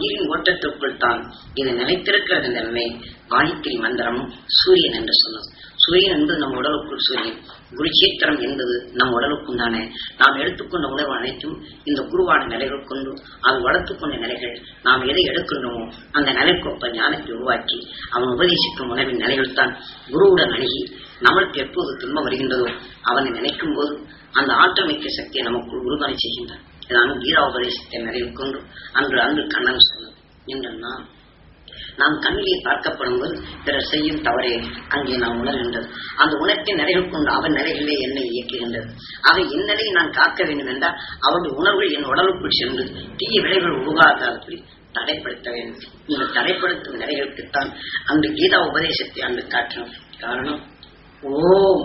உயிரின் ஓட்டத்திற்குள் தான் இது நிலைத்திருக்கிறது என்ற நிலை காயத்ரி மந்திரமும் சூரியன் என்று சொன்னது சூரியன் என்பது நம் உடலுக்குள் சூரியன் குருச்சேத்திரம் என்பது நம் உடலுக்கும் தானே நாம் எடுத்துக்கொண்ட உணவு அனைத்தும் இந்த குருவான நிலைகள் கொண்டு அது வளர்த்துக்கொண்ட நிலைகள் நாம் எதை எடுக்கின்றோமோ அந்த நிலைக்கொப்ப ஞானத்தை உருவாக்கி அவன் உபதேசிக்கும் உணவின் நிலைகள் தான் குருவுடன் அணுகி நமக்கு எப்போது துன்பம் வருகின்றதோ அவனை நினைக்கும் போது அந்த ஆற்றல் மிக்க சக்தியை நமக்குள் உறுதுணை செய்கின்றான் இதான் கீதா உபதேசத்தை நிறைவு கொண்டு அன்று அன்று கண்ணன் சொன்னது என்று நாம் நாம் கண்ணிலே பார்க்கப்படும் போது பிறர் செய்யும் தவறே அங்கே நாம் உணர்கின்றது அந்த உணர்ச்சி நிறைவு கொண்டு அவன் நிலைகளிலே என்னை இயக்குகின்றது ஆக என் நிலையை நான் காக்க வேண்டும் என்றால் அவருடைய உணர்வுகள் என் உடலுக்குள் சென்று தீய விளைவுகள் உருவாகாதபடி தடைப்படுத்த வேண்டும் இந்த தடைப்படுத்தும் நிலைகளுக்குத்தான் அந்த கீதா உபதேசத்தை அன்று காட்டினோம் காரணம் ஓம்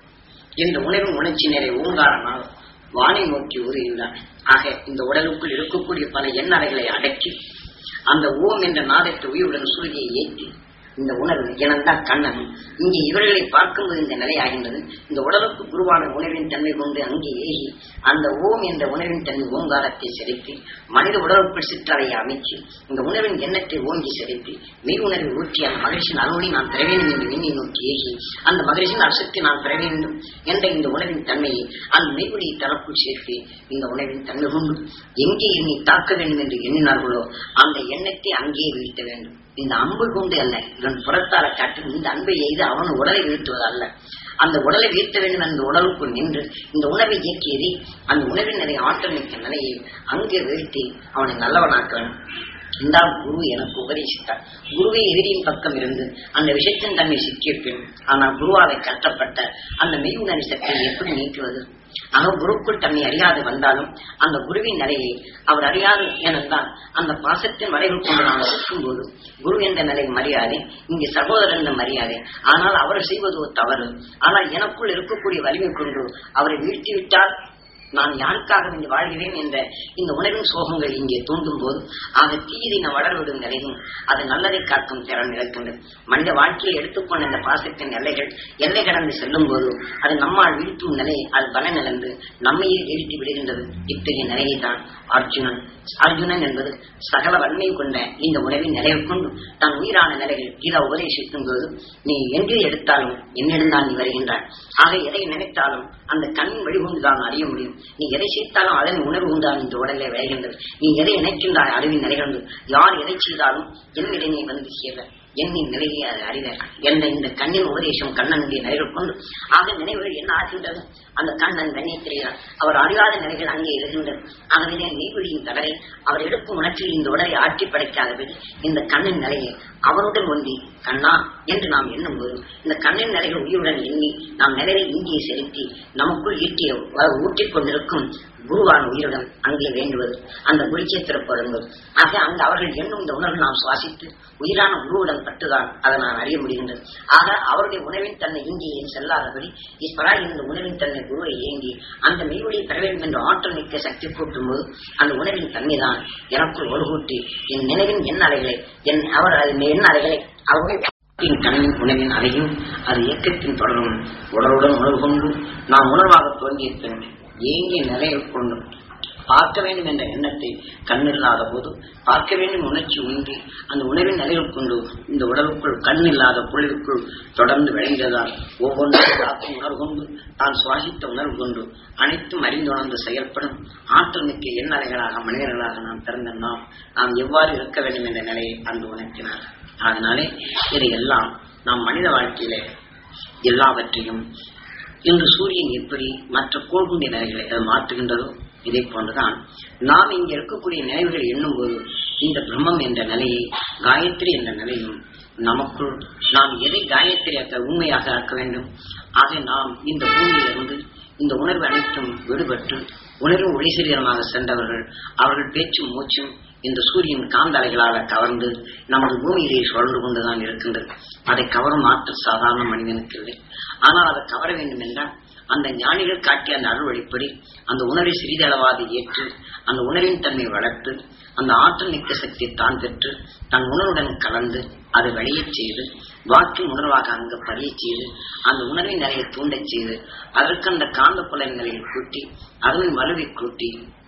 இந்த உணர்வின் உணர்ச்சி நிறை ஓங்காரமாக வானை நோக்கி ஊறுகின்றான் ஆக இந்த உடலுக்குள் இருக்கக்கூடிய பல எண்ணறைகளை அடக்கி அந்த ஓம் என்ற நாதத்தை உயிருடன் சூரியயை ஏற்றி இந்த உணர்வு இனந்தான் கண்ணன் இங்கே இவர்களை பார்க்கும்போது இந்த நிலையாகின்றது இந்த உடலுக்கு குருவான உணர்வின் தன்மை கொண்டு அங்கே ஏகி அந்த ஓம் என்ற உணர்வின் தன்மை ஓங்காரத்தை செலுத்தி மனித உடலுக்குள் சிற்றறையை அமைச்சு இந்த உணர்வின் எண்ணத்தை ஓங்கி செலுத்தி மெய் உணர்வை ஊற்றி அந்த மகிழ்ச்சியின் அருளை நான் பெற வேண்டும் என்று விண்ணை நோக்கி ஏகி அந்த மகிழ்ச்சியின் அரசத்தை நான் பெற வேண்டும் என்ற இந்த உணர்வின் தன்மையை அந்த மெய்வொழியை தனக்குள் சேர்த்து இந்த உணர்வின் தன்மை கொண்டு எங்கே என்னை தாக்க வேண்டும் என்று எண்ணினார்களோ அந்த எண்ணத்தை அங்கே வீழ்த்த வேண்டும் இந்த அம்பு கொண்டு அல்ல இவன் புறத்தால காட்டும் இந்த அன்பை எய்து அவன் உடலை வீழ்த்துவது அல்ல அந்த உடலை வீழ்த்த வேண்டும் அந்த உடலுக்குள் நின்று இந்த உணவை இயக்கியது அந்த உணவின் நிலை ஆற்றல் மிக்க நிலையை அங்கே வீழ்த்தி அவனை நல்லவனாக்க வேண்டும் இந்த குரு எனக்கு உபதேசித்தார் குருவை எதிரியின் பக்கம் இருந்து அந்த விஷயத்தின் தன்மை சிக்கிய பின் ஆனால் குருவாவை கட்டப்பட்ட அந்த மெய் உணர்வு சக்தியை எப்படி நீக்குவது ஆனால் குருக்குள் தன்னை அறியாது வந்தாலும் அந்த குருவின் நிலையை அவர் அறியாது ஏனென்றால் அந்த பாசத்தின் மறைவில் கொண்டு நாம் இருக்கும்போது குரு என்ற நிலை மரியாதை இங்கே சகோதரன் என்ற மரியாதை ஆனால் அவர் செய்வது ஒரு தவறு ஆனால் எனக்குள் இருக்கக்கூடிய வலிமை கொண்டு அவரை வீழ்த்திவிட்டால் நான் யாருக்காக இங்கு வாழ்கிறேன் என்ற இந்த உணர்வின் சோகங்கள் இங்கே தூண்டும் போது ஆக தீயதை நான் வளர்விடும் நிலையும் அது நல்லதை காக்கும் திறன் இழக்கின்றது மனித வாழ்க்கையை எடுத்துக்கொண்ட இந்த பாசத்தின் எல்லைகள் எல்லை கடந்து செல்லும் போது அது நம்மால் வீழ்த்தும் நிலை அது பலன் இழந்து நம்மையே வீழ்த்தி விடுகின்றது இத்தகைய நிலையை தான் அர்ஜுனன் அர்ஜுனன் என்பது சகல வன்மை கொண்ட இந்த உணவின் நிலையை கொண்டு தான் உயிரான நிலைகள் கீழே உபதேசிக்கும் போது நீ எங்கே எடுத்தாலும் என்னிடம் தான் நீ வருகின்றாய் ஆக எதை நினைத்தாலும் அந்த கண்ணின் வழிகொண்டு தான் அறிய முடியும் நீ எதை செய்தாலும் அதன் உணர்வு உண்டான் இந்த உடலை விளைகின்றது நீ எதை நினைக்கின்றாய் அறிவின் நிலைகள் யார் எதை செய்தாலும் என் நிலையை வந்து சேர எண்ணின் நிலையை அது அறிவர் என்ற இந்த கண்ணின் உபதேசம் கண்ணனுடைய நிலைகள் கொண்டு ஆக நினைவுகள் என்ன ஆகின்றது அந்த கண்ணன் கண்ணியத்திலேயார் அவர் அறியாத நிலைகள் அங்கே இருக்கின்றது ஆகவே நெய்வழியின் தடவை அவர் எடுக்கும் உணர்ச்சியில் இந்த உடலை ஆட்சி படைக்காதபடி இந்த கண்ணின் நிலையை அவருடன் ஒன்றி கண்ணா என்று நாம் எண்ணும்போது இந்த கண்ணின் நிலைகள் உயிருடன் எண்ணி நாம் நிலையை இங்கே செலுத்தி நமக்குள் ஈட்டிய ஊற்றிக் கொண்டிருக்கும் குருவான் உயிருடன் அங்கே வேண்டுவது அந்த குருச்சேத்திரப்படுங்கள் ஆக அங்கு அவர்கள் எண்ணும் இந்த உணர்வு நாம் சுவாசித்து உயிரான குருவுடன் பட்டுதான் அதை நான் அறிய முடிகின்றது ஆக அவருடைய உணவின் தன்னை இங்கே செல்லாதபடி ஈஸ்வரா இந்த உணவின் தன்னை குருவை ஏங்கி அந்த மெய்வழியை பெற வேண்டும் என்ற ஆற்றல் மிக்க சக்தி கூட்டும் போது அந்த உணவின் தன்மைதான் எனக்குள் ஒழுகூட்டி என் நினைவின் என் அலைகளை என் அவர் என் அலைகளை அவர்கள் கண்ணின் உணவின் அலையும் அது இயக்கத்தின் தொடரும் உடலுடன் உணர்வு கொண்டு நான் உணர்வாக தோன்றியிருக்கிறேன் ஏங்கிய நிலையை கொண்டு பார்க்க வேண்டும் என்ற எண்ணத்தை கண்ணில்லாத போது பார்க்க வேண்டும் உணர்ச்சி உண்டி அந்த உணவின் நிலையில் கொண்டு இந்த உடலுக்குள் கண் இல்லாத பொருளுக்குள் தொடர்ந்து விளைந்ததால் ஒவ்வொன்றும் தாக்கும் உணர்வு கொண்டு தான் சுவாசித்த உணர்வு கொண்டு அனைத்தும் அறிந்துணர்ந்து செயல்படும் ஆற்றல் மிக்க எண்ணறைகளாக மனிதர்களாக நாம் பிறந்த நாம் நாம் எவ்வாறு இருக்க வேண்டும் என்ற நிலையை அன்று உணர்த்தினார் அதனாலே இதையெல்லாம் நாம் மனித வாழ்க்கையிலே எல்லாவற்றையும் இன்று சூரியன் எப்படி மற்ற கோள்குண்டிய நிலைகளை அது மாற்றுகின்றதோ இதை போன்றுதான் நாம் இங்கே இருக்கக்கூடிய நினைவுகளை எண்ணும்போது இந்த பிரம்மம் என்ற நிலையை காயத்ரி என்ற நிலையும் நமக்குள் நாம் எதை காயத்ரியாக்க உண்மையாக ஆக்க வேண்டும் ஆக நாம் இந்த பூமியிலிருந்து இந்த உணர்வு அனைத்தும் விடுபட்டு உணர்வு ஒளிசீரமாக சென்றவர்கள் அவர்கள் பேச்சும் மூச்சும் இந்த சூரியன் காந்தலைகளாக கவர்ந்து நமது பூமியிலே சுழன்று கொண்டுதான் இருக்கின்றது அதை கவரும் ஆற்றல் சாதாரண மனிதனுக்கு இல்லை ஆனால் அதை கவர வேண்டும் என்றால் அந்த ஞானிகள் காட்டிய அந்த அருள் வழிப்படி அந்த உணர்வை சிறிதளவாது ஏற்று அந்த உணர்வின் தன்மை வளர்த்து அந்த ஆற்றல் மிக்க சக்தியை தான் பெற்று தன் உணர்வுடன் கலந்து அதை வெளியச் செய்து வாக்கின் உணர்வாக அங்கு பதிய செய்து அந்த உணர்வின் நிலையை தூண்டச் செய்து அதற்கு அந்த காந்த புலன்களை கூட்டி அதன் வலுவை கூட்டி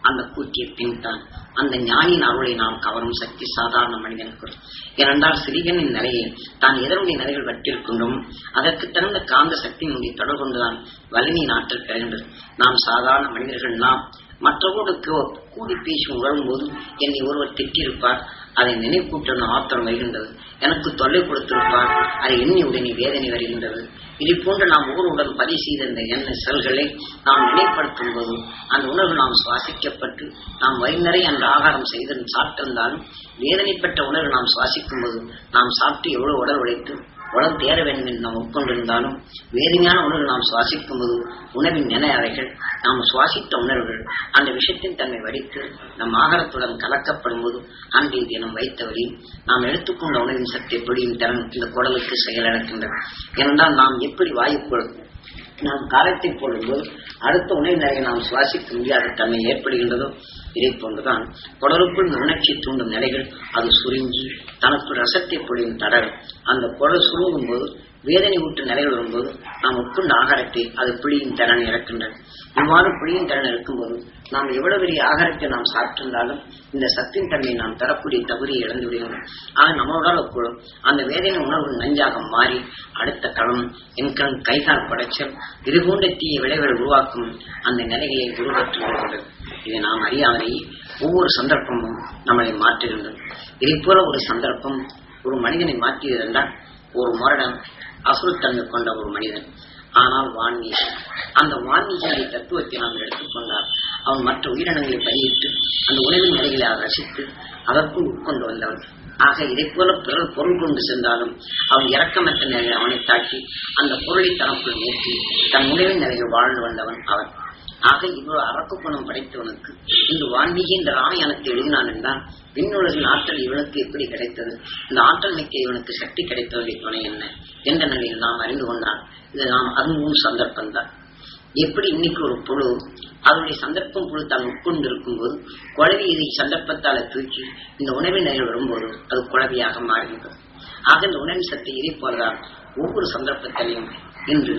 அந்த கூட்டிய பின் தான் அந்த ஞானியின் அருளை நாம் கவரும் சக்தி சாதாரண மனிதனுக்கு ஏனென்றால் சிறிகனின் நிலையை தான் எதனுடைய நிலைகள் வற்றிருக்கின்றோம் அதற்கு தகுந்த காந்த சக்தியினுடைய தொடர்பு கொண்டுதான் வலிமையின் ஆற்றல் பெறுகின்றது நாம் சாதாரண மனிதர்கள் நாம் மற்றவர்களுக்கு கூடி பேசி உணரும் போது என்னை ஒருவர் திட்டிருப்பார் அதை நினைப்பூட்ட ஆத்திரம் வருகின்றது எனக்கு தொல்லை கொடுத்திருப்பார் அதை எண்ணி உடனே வேதனை வருகின்றது இது போன்று நாம் ஒவ்வொருடன் பதிவு செய்த இந்த எண்ண செல்களை நாம் நினைப்படுத்தும் போது அந்த உணர்வு நாம் சுவாசிக்கப்பட்டு நாம் வயிறு அந்த ஆகாரம் செய்து சாப்பிட்டிருந்தாலும் வேதனைப்பட்ட உணர்வு நாம் சுவாசிக்கும் போது நாம் சாப்பிட்டு எவ்வளவு உடல் உழைத்து உடல் தேர வேண்டும் என்று நாம் உட்கொண்டிருந்தாலும் வேதனையான உணர்வு நாம் சுவாசிக்கும் போது உணவின் நினை அறைகள் நாம் சுவாசித்த உணர்வுகள் அந்த விஷயத்தின் தன்மை வடித்து நம் ஆகாரத்துடன் கலக்கப்படும் போது அன்றைய தினம் வைத்தவழி நாம் எடுத்துக்கொண்ட உணவின் சக்தி எப்படியும் திறன் இந்த குடலுக்கு செயலிழக்கின்றது ஏனென்றால் நாம் எப்படி வாயுக்குள் நாம் காலத்தை போடும்போது அடுத்த உணவு நிறைய நாம் சுவாசிக்க முடியாத தன்மை ஏற்படுகின்றதோ இதை போன்றுதான் குடலுக்குள் உணர்ச்சி தூண்டும் நிலைகள் அது சுருங்கி தனக்குள் ரசத்தை பொழியும் தடல் அந்த குடல் சுருங்கும் போது வேதனை ஊட்டு நிலைகள் வரும்போது நாம் உட்கொண்ட ஆகாரத்தை அது பிழியும் திறன் இறக்கின்றது இவ்வாறு பிழியும் திறன் இருக்கும்போது நாம் எவ்வளவு பெரிய ஆகாரத்தை நாம் சாப்பிட்டிருந்தாலும் இந்த சத்தின் தன்மையை நாம் தரக்கூடிய தகுதியை இழந்து விடுகிறோம் ஆக நம்மளோட கூடும் அந்த வேதனை உணர்வு நஞ்சாக மாறி அடுத்த களம் என்கண் கைகால் படைச்சல் இது போன்ற தீய விளைவுகள் உருவாக்கும் அந்த நிலைகளை உருவாற்றி வருகின்றது இதை நாம் அறியாமலேயே ஒவ்வொரு சந்தர்ப்பமும் நம்மளை மாற்றுகின்றது இதை போல ஒரு சந்தர்ப்பம் ஒரு மனிதனை மாற்றியது என்றால் ஒரு முரடன் அசுரத்தன்மை கொண்ட ஒரு மனிதன் ஆனால் வான்மீகி அந்த வான்மீகியை தத்துவத்தை நாம் எடுத்துக்கொண்டால் அவன் மற்ற உயிரினங்களை பதிவிட்டு அந்த உணவின் நிலைகளை அவர் ரசித்து அதற்குள் உட்கொண்டு வந்தவன் ஆக இதை போல பிறர் பொருள் கொண்டு சென்றாலும் அவன் இறக்கமற்ற நிலையில் அவனை தாக்கி அந்த பொருளை தனக்குள் நீக்கி தன் உணவின் நிலையில் வாழ்ந்து வந்தவன் அவன் ஆக இவ்வளவு அரக்க குணம் படைத்தவனுக்கு இன்று வான்மீகி என்ற ராமாயணத்தை எழுதினான் என்றால் விண்ணுலகின் ஆற்றல் இவனுக்கு எப்படி கிடைத்தது இந்த ஆற்றல் மிக்க இவனுக்கு சக்தி கிடைத்தவனுடைய துணை என்ன என்ற நிலையில் நாம் அறிந்து கொண்டால் இது நாம் அதுவும் சந்தர்ப்பம் தான் எப்படி இன்னைக்கு ஒரு புழு அதனுடைய சந்தர்ப்பம் புழு தான் உட்கொண்டு இருக்கும் போது குழவி இதை சந்தர்ப்பத்தால தூக்கி இந்த உணவின் நிலையில் வரும்போது அது குழவியாக மாறுகின்றது ஆக இந்த உணவின் சக்தி இதை போலதான் ஒவ்வொரு சந்தர்ப்பத்திலையும் இன்று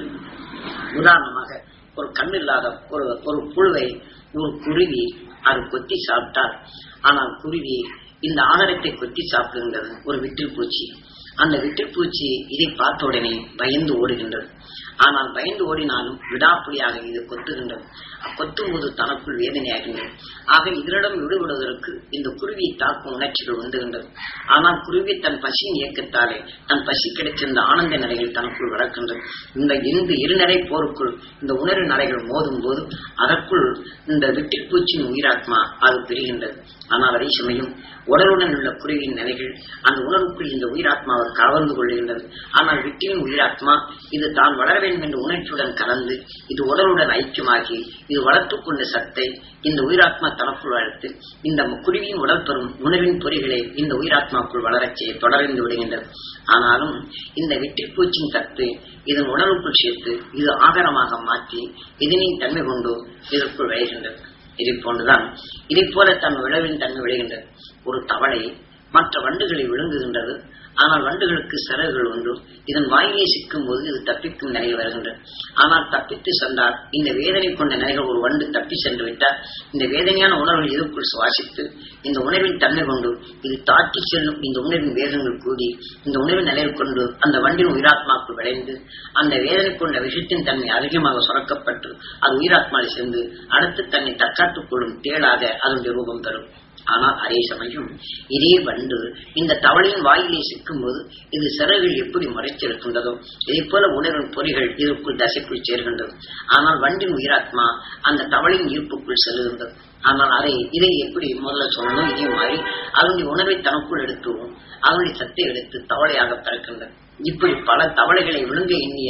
உதாரணமாக ஒரு கண்ணில்லாத ஒரு ஒரு புழுவை ஒரு குருவி அது கொத்தி சாப்பிட்டால் ஆனால் குருவி இந்த ஆதாரத்தை கொத்தி சாப்பிடுகின்றது ஒரு விட்டில் பூச்சி அந்த விட்டில் பூச்சி இதை பார்த்த உடனே பயந்து ஓடுகின்றது ஆனால் பயந்து ஓடினாலும் விடாப்புடியாக இது கொத்துகின்றது கொத்தும் போது தனக்குள் வேதனையாகின்றது ஆக இதனிடம் விடுபடுவதற்கு இந்த குருவியை தாக்கும் உணர்ச்சிகள் வந்துகின்றது ஆனால் குருவி தன் பசியின் இயக்கத்தாலே தன் பசி கிடைச்சிருந்த ஆனந்த நிலையில் தனக்குள் வளர்க்கின்றது இந்த இந்த இருநிலை போருக்குள் இந்த உணர்வு நிலைகள் மோதும் போது அதற்குள் இந்த விட்டில் பூச்சியின் உயிராத்மா அது பெறுகின்றது ஆனால் அதே சமயம் உடலுடன் உள்ள குருவியின் நிலைகள் அந்த உணர்வுக்குள் இந்த உயிராத்மாவை கவர்ந்து கொள்கின்றது ஆனால் விட்டியின் உயிராத்மா இது தான் வளர வேண்டும் என்ற உணர்ச்சியுடன் கலந்து இது உடலுடன் ஐக்கியமாகி இது வளர்த்துக் கொண்ட சத்தை இந்த உயிராத்மா தனக்குள் வளர்த்து இந்த குருவியின் உடல் பெறும் உணவின் பொறிகளை இந்த உயிராத்மாக்குள் வளரச் செய்ய தொடர்ந்து விடுகின்றது ஆனாலும் இந்த வெற்றிப்பூச்சின் சத்து இதன் உடலுக்குள் சேர்த்து இது ஆகாரமாக மாற்றி இதனின் தன்மை கொண்டு இதற்குள் விளைகின்றது இதை போன்றுதான் இதை போல தன் விளைவின் தன்மை விளைகின்றது ஒரு தவளை மற்ற வண்டுகளை விழுங்குகின்றது ஆனால் வண்டுகளுக்கு சிறகுகள் உண்டு இதன் வாயிலே சிக்கும் போது இது தப்பிக்கும் நிலையில் வருகின்றது ஆனால் தப்பித்து சென்றால் இந்த வேதனை கொண்ட நிலைகள் ஒரு வண்டு தப்பி சென்று விட்டால் இந்த வேதனையான உணர்வு இதுக்குள் சுவாசித்து இந்த உணவின் தன்மை கொண்டு இது தாக்கி செல்லும் இந்த உணவின் வேகங்கள் கூடி இந்த உணவின் நிலையில் கொண்டு அந்த வண்டின் உயிராத்மாக்குள் விளைந்து அந்த வேதனை கொண்ட விஷயத்தின் தன்மை அதிகமாக சுரக்கப்பட்டு அது உயிராத்மாவில் சேர்ந்து அடுத்து தன்னை தற்காத்துக் கொள்ளும் தேடாக அதனுடைய ரூபம் பெறும் ஆனால் அதே சமயம் இதே வண்டு இந்த தவளையின் வாயிலே சிக்கும் போது இது சிறகுகள் எப்படி மறைத்திருக்கின்றதோ இதே போல உணர்வின் பொறிகள் இதற்குள் தசைக்குள் சேர்கின்றது ஆனால் வண்டின் உயிராத்மா அந்த தவளையின் ஈர்ப்புக்குள் செல்லுகின்றது ஆனால் அதை இதை எப்படி முதல்ல சொல்லணும் இதே மாதிரி அதனுடைய உணர்வை தனக்குள் எடுத்து அதனுடைய சத்தை எடுத்து தவளையாக பிறக்கின்றது இப்படி பல தவளைகளை விழுங்க எண்ணிய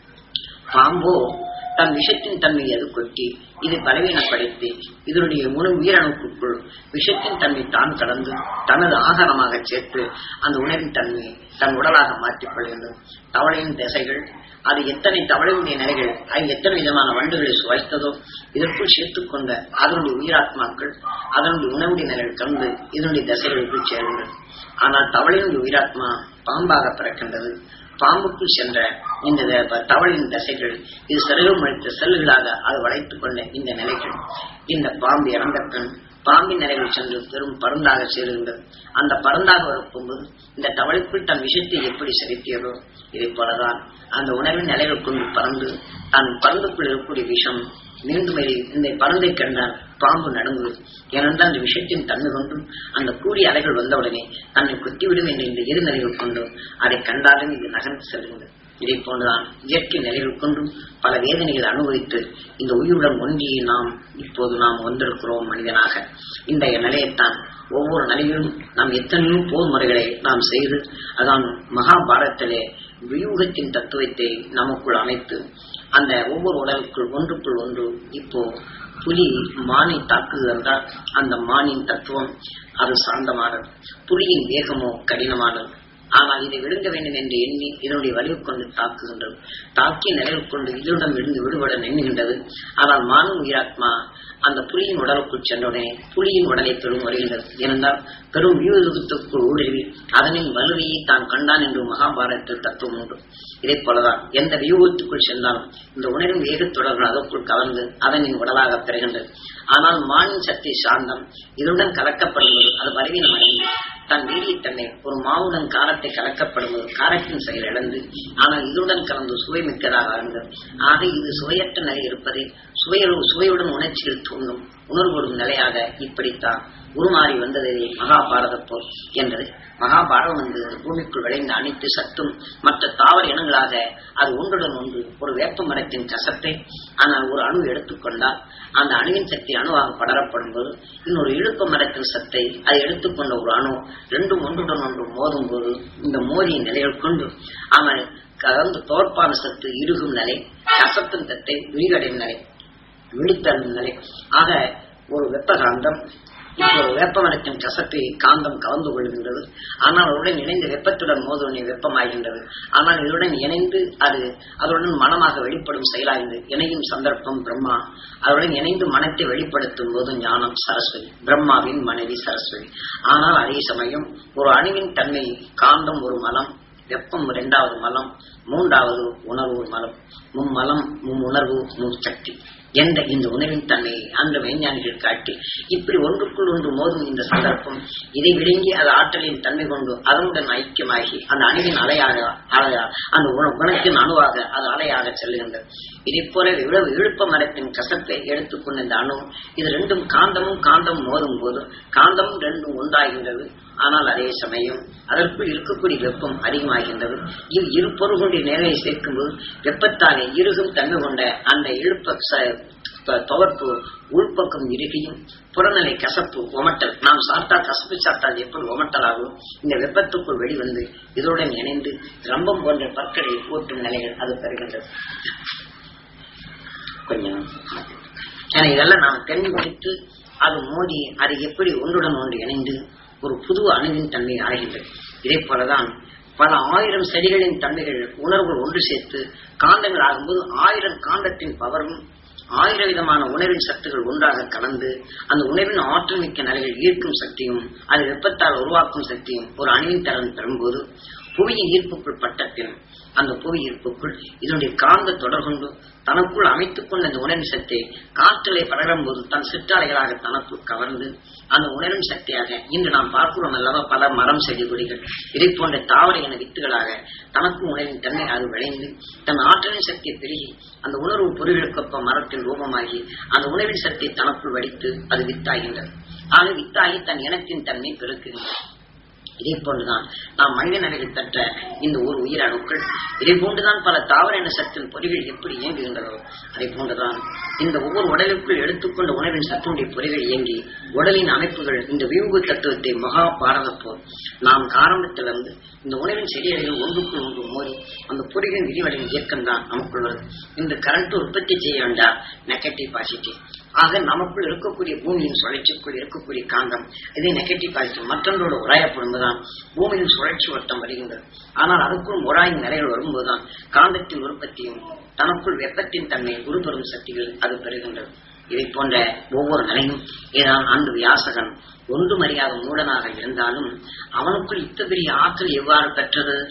பாம்போ தன் விஷத்தின் தன்மையை அது கொட்டி இதை பலவீனப்படுத்தி இதனுடைய முழு உயிரணுக்குள் விஷத்தின் தன்மை தான் கலந்து தனது ஆகாரமாக சேர்த்து அந்த உணவின் தன்மையை தன் உடலாக மாற்றிக் கொள்கின்றது தவளையின் திசைகள் அது எத்தனை தவளையுடைய நிலைகள் அது எத்தனை விதமான வண்டுகளை சுவைத்ததோ இதற்குள் சேர்த்துக் கொண்ட அதனுடைய உயிராத்மாக்கள் அதனுடைய உணவுடைய நிலைகள் கலந்து இதனுடைய திசைகளுக்குள் சேர்கின்றது ஆனால் தவளையினுடைய உயிராத்மா பாம்பாக பிறக்கின்றது பாம்புக்குள் சென்ற இந்த த- தவளின் தசைகள் இது சிறகும் அளித்த செல்களாக அது வளைத்துக் கொண்ட இந்த நிலைகள் இந்த பாம்பு இறந்த கண் பாம்பின் நிலைகள் சென்று பெரும் பருந்தாக சேருகின்றது அந்த பருந்தாக வரப்போகும்போது இந்த தவளைக்குள் தன் விஷத்தை எப்படி செலுத்தியதோ இதை போலதான் அந்த உணர்வின் நிலைகள் கொண்டு பறந்து தன் பருந்துக்குள் இருக்கக்கூடிய விஷம் மீண்டும் இது- இந்த பருந்தை கண்டால் பாம்பு நடுங்கு ஏனென்றால் அந்த விஷயத்தின் தன்மை கொண்டும் அந்த கூடிய அலைகள் வந்தவுடனே தன்னை குத்திவிடும் என்ற இந்த இரு நிலைகள் கொண்டும் அதை கண்டாலும் இது நகர்ந்து செல்கின்றது இதை போன்றுதான் இயற்கை நிலைகள் கொண்டும் பல வேதனைகளை அனுபவித்து இந்த உயிருடன் ஒன்றிய நாம் இப்போது நாம் வந்திருக்கிறோம் மனிதனாக இந்த நிலையைத்தான் ஒவ்வொரு நிலையிலும் நாம் எத்தனையோ போர் முறைகளை நாம் செய்து அதான் மகாபாரதத்திலே வியூகத்தின் தத்துவத்தை நமக்குள் அமைத்து அந்த ஒவ்வொரு உடலுக்குள் ஒன்றுக்குள் ஒன்று இப்போ புலி மானை தாக்குது என்றால் அந்த மானின் தத்துவம் அது சாந்தமானது புலியின் வேகமோ கடினமானது ஆனால் இதை விழுங்க வேண்டும் என்று எண்ணி இதனுடைய வலிவு கொண்டு தாக்குகின்றது தாக்கிய நிலையில் கொண்டு இதனுடன் விழுந்து விடுபட எண்ணுகின்றது ஆனால் மானு உயிராத்மா அந்த புலியின் உடலுக்குள் சென்றவுடனே புலியின் உடலை பெரும் வருகின்றது ஏனென்றால் பெரும் வியூகத்துக்குள் ஊடுருவி அதனின் வலுவையை தான் கண்டான் என்று மகாபாரதத்தில் தத்துவம் உண்டு இதைப் போலதான் எந்த வியூகத்துக்குள் சென்றாலும் இந்த உணர்வின் வேகத்துடன் அதற்குள் கலந்து அதனின் உடலாக பெறுகின்றது ஆனால் மானின் சக்தி சாந்தம் இதனுடன் கலக்கப்படும்போது அது பலவீனம் அடைந்து தன் வீரியத்தன்மை ஒரு மாவுடன் காரத்தை கலக்கப்படும்போது காரத்தின் செயல் இழந்து ஆனால் இதனுடன் கலந்து சுவை மிக்கதாக ஆழ்ந்தது ஆக இது சுவையற்ற நிலை இருப்பதை சுவையோ சுவையுடன் உணர்ச்சியில் தூண்டும் உணர்வுறும் நிலையாக இப்படித்தான் உருமாறி வந்தது மகாபாரத போர் என்றது மகாபாரதம் வந்து பூமிக்குள் விளைந்த அனைத்து சத்தும் மற்ற தாவர இனங்களாக அது ஒன்றுடன் ஒன்று ஒரு வேப்ப மரத்தின் கசத்தை ஆனால் ஒரு அணு எடுத்துக்கொண்டால் அந்த அணுவின் சக்தி அணுவாக படரப்படும் போது இன்னொரு இழுப்ப மரத்தின் சத்தை அதை எடுத்துக்கொண்ட ஒரு அணு ரெண்டும் ஒன்றுடன் ஒன்று மோதும் போது இந்த மோதிய நிலைகள் கொண்டு ஆனால் கலந்து தோற்பான சத்து இறுகும் நிலை கசத்தின் சத்தை விரிவடையும் நிலை விழித்தழும் நிலை ஆக ஒரு வெப்பகாந்தம் இப்போ ஒரு வேப்ப மரத்தின் கசப்பை காந்தம் கலந்து கொள்கின்றது ஆனால் அதனுடன் இணைந்த வெப்பத்துடன் மோதுவனை வெப்பமாகின்றது ஆனால் இதனுடன் இணைந்து அது அதனுடன் மனமாக வெளிப்படும் செயலாகின்றது இணையும் சந்தர்ப்பம் பிரம்மா அதனுடன் இணைந்து மனத்தை வெளிப்படுத்தும் போது ஞானம் சரஸ்வதி பிரம்மாவின் மனைவி சரஸ்வதி ஆனால் அதே சமயம் ஒரு அணுவின் தன்மை காந்தம் ஒரு மலம் வெப்பம் இரண்டாவது மலம் மூன்றாவது உணர்வு ஒரு மலம் மும்மலம் மும்முணர்வு முச்சக்தி என்ற இந்த உணவின் தன்மையை அந்த விஞ்ஞானிகள் காட்டி இப்படி ஒன்றுக்குள் ஒன்று மோதும் இந்த சந்தர்ப்பம் இதை விழுங்கி அது ஆற்றலின் தன்மை கொண்டு அதனுடன் ஐக்கியமாகி அந்த அணுவின் அலையாக அலையா அந்த உண- குணத்தின் அணுவாக அது அலையாக செல்லுகின்றது இதை போல இவ்வளவு இழுப்ப மரத்தின் கசப்பை எடுத்துக்கொண்ட இந்த அணு இது ரெண்டும் காந்தமும் காந்தமும் மோதும் போது காந்தமும் ரெண்டும் ஒன்றாகின்றது ஆனால் அதே சமயம் அதற்குள் இருக்கக்கூடிய வெப்பம் அதிகமாகின்றது இவ் இரு பொருளுடைய நிலையை சேர்க்கும்போது வெப்பத்தாலே இறுகும் தன்மை கொண்ட அந்த இழுப்ப ச- ப- துவர்ப்பு உள்பக்கம் இறுகியும் புறநிலை கசப்பு ஒமட்டல் நாம் சாப்பிட்டா கசப்பு சாப்பிட்டால் எப்படி ஒமட்டலாகும் இந்த வெப்பத்துக்குள் வெளிவந்து இதனுடன் இணைந்து ரம்பம் போன்ற பற்களை ஊட்டும் நிலைகள் அது பெறுகின்றது கொஞ்சம் ஏன்னா இதெல்லாம் நாம் தெரிஞ்சுக்கிட்டு அது மோதி அது எப்படி ஒன்றுடன் ஒன்று இணைந்து ஒரு புது அணுவின் தன்மை ஆகின்றது இதே போலதான் பல ஆயிரம் செடிகளின் தன்மைகள் உணர்வுகள் ஒன்று சேர்த்து காந்தங்கள் ஆகும்போது ஆயிரம் காந்தத்தின் பவரும் ஆயிரம் விதமான உணவின் சத்துகள் ஒன்றாக கலந்து அந்த உணவின் ஆற்றல் மிக்க நிலைகள் ஈர்க்கும் சக்தியும் அது வெப்பத்தால் உருவாக்கும் சக்தியும் ஒரு அணுவின் தரம் பெறும்போது புவியின் ஈர்ப்புக்குள் பட்டத்தில் அந்த புவி ஈர்ப்புக்குள் இதனுடைய காந்த தொடர் கொண்டு தனக்குள் அமைத்துக் கொண்ட அந்த உணர்வின் சக்தியை காற்றிலே படரும் போது தன் சிற்றாலைகளாக தனக்குள் கவர்ந்து அந்த உணர்வின் சக்தியாக இன்று நாம் பார்க்கிறோம் அல்லவா பல மரம் செடி கொடிகள் இதை போன்ற தாவர இன வித்துகளாக தனக்கு உணர்வின் தன்மை அது விளைந்து தன் ஆற்றலின் சக்தியை பெருகி அந்த உணர்வு பொருளுக்கொப்ப மரத்தின் ரூபமாகி அந்த உணவின் சக்தியை தனக்குள் வடித்து அது வித்தாகின்றது ஆக வித்தாகி தன் இனத்தின் தன்மை பெருக்குகின்றது இதே போன்றுதான் நாம் மனித நிலையில் பெற்ற இந்த ஒரு உயிர் அணுக்கள் இதே போன்றுதான் பல தாவர இன சத்தின் பொறிகள் எப்படி இயங்குகின்றதோ அதே போன்றுதான் இந்த ஒவ்வொரு உடலுக்குள் எடுத்துக்கொண்ட உணவின் சத்தினுடைய பொறிகள் இயங்கி உடலின் அமைப்புகள் இந்த வியூக தத்துவத்தை மகாபாரத போர் நாம் ஆரம்பத்திலிருந்து இந்த உணவின் செடியடைகள் ஒன்றுக்குள் ஒன்று மோதி அந்த பொறிகளின் விரிவடையின் இயக்கம் தான் நமக்குள் வருது இந்த கரண்ட் உற்பத்தி செய்ய வேண்டாம் நெகட்டிவ் பாசிட்டிவ் ஆக நமக்குள் இருக்கக்கூடிய பூமியின் சுழற்சிக்குள் இருக்கக்கூடிய காந்தம் இதை நெகட்டிவ் பாசிட்டிவ் மற்றொன்றோடு உராயப்படும்போதுதான் பூமியின் சுழற்சி வட்டம் வருகின்றது ஆனால் அதுக்குள் உராயின் நிலைகள் வரும்போதுதான் காந்தத்தின் உற்பத்தியும் தனக்குள் வெப்பத்தின் தன்மை உருப்பெறும் சக்திகள் அது பெறுகின்றது இதை போன்ற ஒவ்வொரு நிலையும் ஏதான் அந்த வியாசகன் ஒன்றும் அறியாத மூடனாக இருந்தாலும் அவனுக்குள் இத்த பெரிய ஆற்றல் எவ்வாறு பெற்றது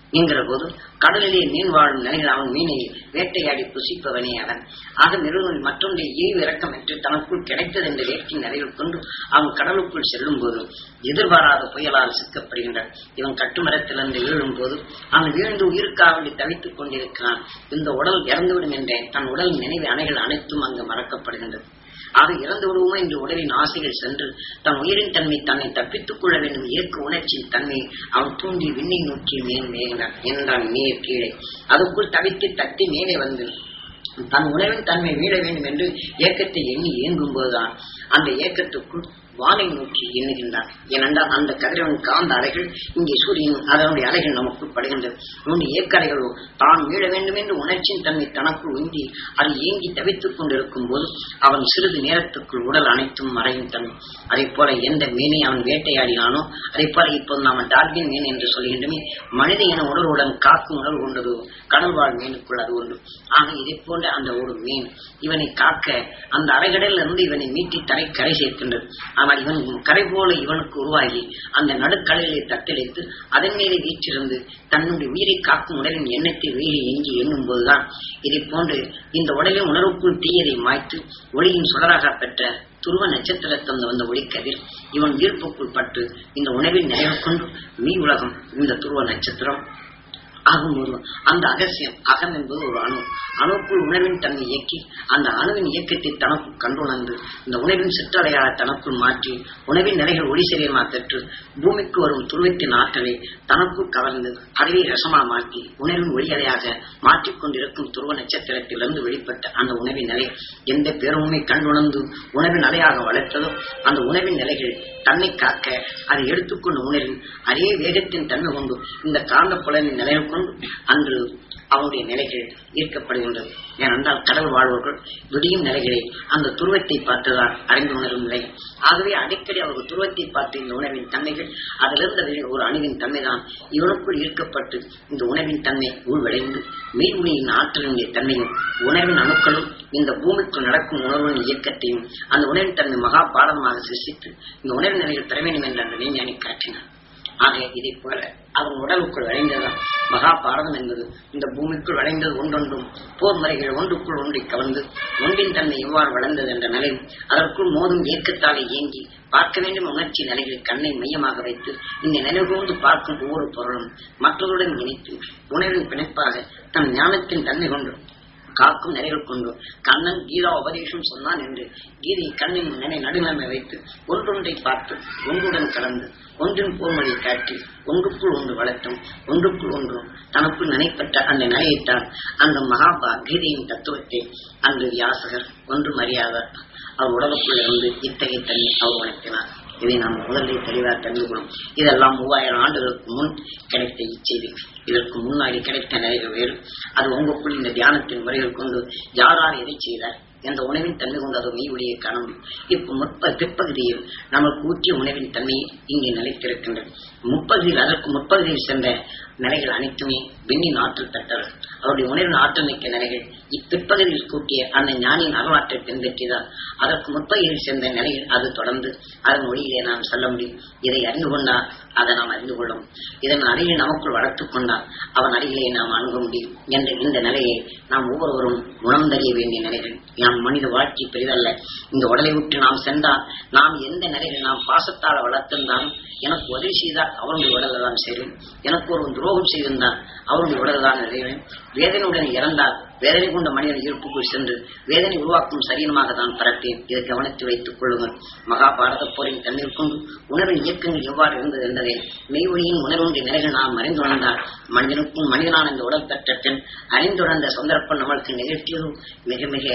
என்கிற போது கடலிலே மீன் வாழும் நிலையில் அவன் மீனை வேட்டையாடி புசிப்பவனே அவன் ஆக மிருகங்கள் மற்றொன்றை ஈவு இறக்கமற்று தனக்குள் கிடைத்தது என்ற வேட்கை நிறைவில் கொண்டு அவன் கடலுக்குள் செல்லும் போது எதிர்பாராத புயலால் சிக்கப்படுகின்றான் இவன் கட்டுமரத்திலிருந்து வீழும் போது அவன் வீழ்ந்து உயிருக்காவலி தவித்துக் கொண்டிருக்கிறான் இந்த உடல் இறந்துவிடும் என்ற தன் உடல் நினைவு அணைகள் அனைத்தும் அங்கு மறக்கப்படுகின்றது ஆக இறந்து விடுவோமோ என்று உடலின் ஆசைகள் சென்று தன் உயிரின் தன்மை தன்னை தப்பித்துக் கொள்ள வேண்டும் இயக்க உணர்ச்சியின் தன்மை அவன் தூண்டி விண்ணை நோக்கி மேல் மேகினான் என்றான் நீர் கீழே அதுக்குள் தவித்து தட்டி மேலே வந்து தன் உணவின் தன்மை மீள வேண்டும் என்று ஏக்கத்தை எண்ணி இயங்கும் போதுதான் அந்த ஏக்கத்துக்குள் வானை நோக்கி எண்ணுகின்றான் ஏனென்றால் அந்த கதிரவன் காந்த அலைகள் இங்கே சூரியன் அதனுடைய அலைகள் நமக்குள் படுகின்றது நம்முடைய ஏக்கலைகளோ தான் மீள வேண்டும் என்று உணர்ச்சியின் தன்மை தனக்குள் உந்தி அது ஏங்கி தவித்துக் கொண்டிருக்கும் போது அவன் சிறிது நேரத்துக்குள் உடல் அனைத்தும் மறையும் தன்மை அதே போல எந்த மீனை அவன் வேட்டையாடினானோ அதே போல இப்போது நாம டார்பின் மீன் என்று சொல்கின்றமே மனித என உடலுடன் காக்கும் உடல் கொண்டது கடல் வாழ் மீனுக்குள் அது உண்டு ஆக இதை போன்ற அந்த ஒரு மீன் இவனை காக்க அந்த அலைகடலில் இருந்து இவனை மீட்டி தரை கரை சேர்க்கின்றது ஆனால் இவன் கரை போல இவனுக்கு உருவாகி அந்த நடுக்கடலிலே தத்தளித்து அதன் மேலே வீற்றிருந்து தன்னுடைய உயிரை காக்கும் உடலின் எண்ணத்தை உயிரை எங்கி எண்ணும் போதுதான் இதை போன்று இந்த உடலின் உணர்வுக்குள் தீயதை மாய்த்து ஒளியின் சுடராக பெற்ற துருவ நட்சத்திரத்தந்த வந்த ஒளிக்கதிர் இவன் ஈர்ப்புக்குள் பட்டு இந்த உணவின் நிறைவு கொண்டு மீ உலகம் இந்த துருவ நட்சத்திரம் ஆகும்போது அந்த அகசியம் அகம் என்பது ஒரு அணு அணுக்குள் உணவின் தன்னை இயக்கி அந்த அணுவின் இயக்கத்தை தனக்குள் கண்டுணர்ந்து இந்த உணவின் சிற்றலையாக தனக்குள் மாற்றி உணவின் நிலைகள் ஒளி சரியமா பெற்று பூமிக்கு வரும் துருவத்தின் ஆற்றலை தனக்குள் கவர்ந்து அறிவை ரசமா மாற்றி உணவின் ஒளியலையாக மாற்றிக்கொண்டிருக்கும் துருவ நட்சத்திரத்திலிருந்து வெளிப்பட்ட அந்த உணவின் நிலை எந்த பெருமை கண்டுணர்ந்து உணவின் நிலையாக வளர்த்ததோ அந்த உணவின் நிலைகள் தன்னை காக்க அதை எடுத்துக்கொண்ட உணரின் அதே வேகத்தின் தன்மை கொண்டு இந்த காந்த புலனின் நிலையை கொண்டு அன்று அவனுடைய நிலைகள் ஈர்க்கப்படுகின்றது ஏனென்றால் கடல் வாழ்வர்கள் விடியும் நிலைகளை அந்த துருவத்தை பார்த்துதான் அறிந்து உணரும் நிலை ஆகவே அடிக்கடி அவர்கள் துருவத்தை பார்த்து இந்த உணவின் தன்மைகள் அதிலிருந்த வெளி- ஒரு அணுவின் தன்மைதான் இவனுக்குள் ஈர்க்கப்பட்டு இந்த உணவின் தன்மை உள்விளைந்து மீன்மொழியின் ஆற்றலினுடைய தன்மையும் உணவின் அணுக்களும் இந்த பூமிக்குள் நடக்கும் உணர்வின் இயக்கத்தையும் அந்த உணவின் தன்மை மகா பாடமாக சிருஷ்டித்து இந்த உணவின் நிலையில் பெற வேண்டும் என்று அந்த விஞ்ஞானி காட்டினார் ஆக இதை போல அவன் உடலுக்குள் விளைந்ததான் மகா பாரதம் என்பது இந்த பூமிக்குள் விளைந்தது ஒன்றொன்றும் போர் முறைகள் ஒன்றுக்குள் ஒன்றை கவர்ந்து ஒன்றின் தன்மை எவ்வாறு வளர்ந்தது என்ற நிலை அதற்குள் மோதும் இயக்கத்தாலே இயங்கி பார்க்க வேண்டும் உணர்ச்சி நிலைகளை கண்ணை மையமாக வைத்து இந்த நினைவுகூர்ந்து பார்க்கும் ஒவ்வொரு பொருளும் மற்றவருடன் இணைத்து உணர்வின் பிணைப்பாக தன் ஞானத்தின் தன்மை கொண்டு காக்கும் நிலைகள் கொண்டு கண்ணன் கீதா உபதேசம் சொன்னான் என்று கீதை கண்ணின் நினை நடுநிலைமை வைத்து ஒன்றொன்றை பார்த்து ஒன்றுடன் கலந்து ஒன்றின் போர்மொழியை காட்டி ஒன்றுக்குள் ஒன்று வளர்த்தும் ஒன்றுக்குள் ஒன்றும் தனக்குள் நினைப்பட்ட அந்த நிலையைத்தான் அந்த மகாபா கீதையின் தத்துவத்தை அன்று வியாசகர் ஒன்றும் அறியாதார் அவர் உடலுக்குள் இருந்து இத்தகைய தன்மை அவர் உணர்த்தினார் இதை நாம் முதலில் தெளிவாக தெரிந்து கொள்ளும் இதெல்லாம் மூவாயிரம் ஆண்டுகளுக்கு முன் கிடைத்த இச்செய்தி இதற்கு முன்னாடி கிடைத்த நிலைகள் வேறு அது உங்களுக்குள் இந்த தியானத்தின் முறைகள் கொண்டு யார் யார் எதை செய்தார் என்ற உணவின் தன்மை கொண்டு அது மெய்வழியை காண முடியும் இப்ப முற்ப பிற்பகுதியில் நமக்கு ஊற்றிய உணவின் தன்மை இங்கே நிலைத்திருக்கின்றது முப்பகுதியில் அதற்கு முற்பகுதியில் சென்ற நிலைகள் அனைத்துமே விண்ணின் ஆற்றல் பெற்றவர் அவருடைய உணர்வின் ஆற்றல் மிக்க நிலைகள் இப்பிற்பகுதியில் கூட்டிய அந்த ஞானியின் அருளாற்றை பின்பற்றிதான் அதற்கு முற்பகுதியில் சென்ற நிலையில் அது தொடர்ந்து அதன் ஒளியிலே நாம் செல்ல முடியும் இதை அறிந்து கொண்டால் அதை நாம் அறிந்து கொள்ளும் இதன் அருகில் நமக்குள் வளர்த்துக் கொண்டால் அவன் அருகிலே நாம் அணுக முடியும் என்ற இந்த நிலையை நாம் ஒவ்வொருவரும் உணர்ந்தறிய வேண்டிய நிலைகள் நாம் மனித வாழ்க்கை பெரிதல்ல இந்த உடலை விட்டு நாம் சென்றால் நாம் எந்த நிலையில் நாம் பாசத்தால் வளர்த்திருந்தாலும் எனக்கு உதவி செய்தால் அவனுடைய உடலை தான் சேரும் எனக்கு ஒரு துரோகம் செய்திருந்தால் அவருடைய உடல் தான் நிறைவேறும் வேதனையுடன் இறந்தால் வேதனை கொண்ட மனிதன் இருப்புக்குள் சென்று வேதனை உருவாக்கும் சரீரமாக தான் பரப்பேன் இதை கவனித்து வைத்துக் கொள்ளுங்கள் மகாபாரத போரின் தண்ணீர் கொண்டு உணர்வின் இயக்கங்கள் எவ்வாறு இருந்தது என்பதை மெய்வொழியின் உணர்வுடைய நிலைகள் நாம் அறிந்துணர்ந்தால் மனிதனுக்கும் மனிதனான இந்த உடல் பெற்ற பெண் அறிந்துணர்ந்த சந்தர்ப்பம் நம்மளுக்கு நிகழ்த்தியதும் மிக மிக